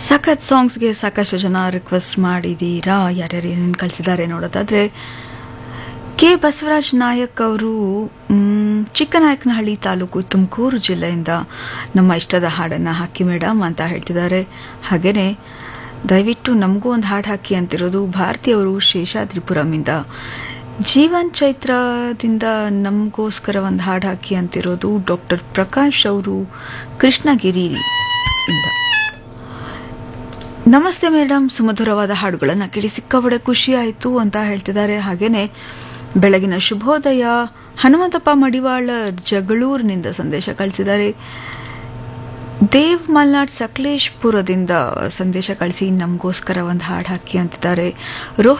ಸಖತ್ ಸಾಂಗ್ಸ್ಗೆ ಸಾಕಷ್ಟು ಜನ ರಿಕ್ವೆಸ್ಟ್ ಮಾಡಿದ್ದೀರಾ ಯಾರ್ಯಾರು ಏನೇನು ಕಳಿಸಿದ್ದಾರೆ ನೋಡೋದಾದ್ರೆ ಕೆ ಬಸವರಾಜ್ ನಾಯಕ್ ಅವರು ಮ್, ಚಿಕ್ಕನಾಯಕನಹಳ್ಳಿ ತಾಲೂಕು ತುಮಕೂರು ಜಿಲ್ಲೆಯಿಂದ ನಮ್ಮ ಇಷ್ಟದ ಹಾಡನ್ನು ಹಾಕಿ ಮೇಡಮ್ ಅಂತ ಹೇಳ್ತಿದ್ದಾರೆ ಹಾಗೇನೆ ದಯವಿಟ್ಟು ನಮಗೂ ಒಂದು ಹಾಡು ಹಾಕಿ ಅಂತಿರೋದು ಭಾರತಿಯವರು ಶೇಷಾದ್ರಿಪುರಮಿಂದ ಜೀವನ್ ಚೈತ್ರದಿಂದ ನಮಗೋಸ್ಕರ ಒಂದು ಹಾಡು ಹಾಕಿ ಅಂತಿರೋದು ಡಾಕ್ಟರ್ ಪ್ರಕಾಶ್ ಅವರು ಕೃಷ್ಣಗಿರಿ ಇಂದ ನಮಸ್ತೆ ಮೇಡಮ್ ಸುಮಧುರವಾದ ಹಾಡುಗಳನ್ನು ಕೇಳಿ ಸಿಕ್ಕಾಪಡೆ ಖುಷಿ ಆಯಿತು ಅಂತ ಹೇಳ್ತಿದ್ದಾರೆ ಹಾಗೇನೆ ಬೆಳಗಿನ ಶುಭೋದಯ ಹನುಮಂತಪ್ಪ ಮಡಿವಾಳ ಜಗಳೂರಿನಿಂದ ಸಂದೇಶ ಕಳಿಸಿದ್ದಾರೆ ದೇವ್ ಮಲ್ನಾಡ್ ಸಕಲೇಶ್ಪುರದಿಂದ ಸಂದೇಶ ಕಳಿಸಿ ನಮಗೋಸ್ಕರ ಒಂದು ಹಾಡು ಹಾಕಿ ಅಂತಿದ್ದಾರೆ ರೋಹಿತ್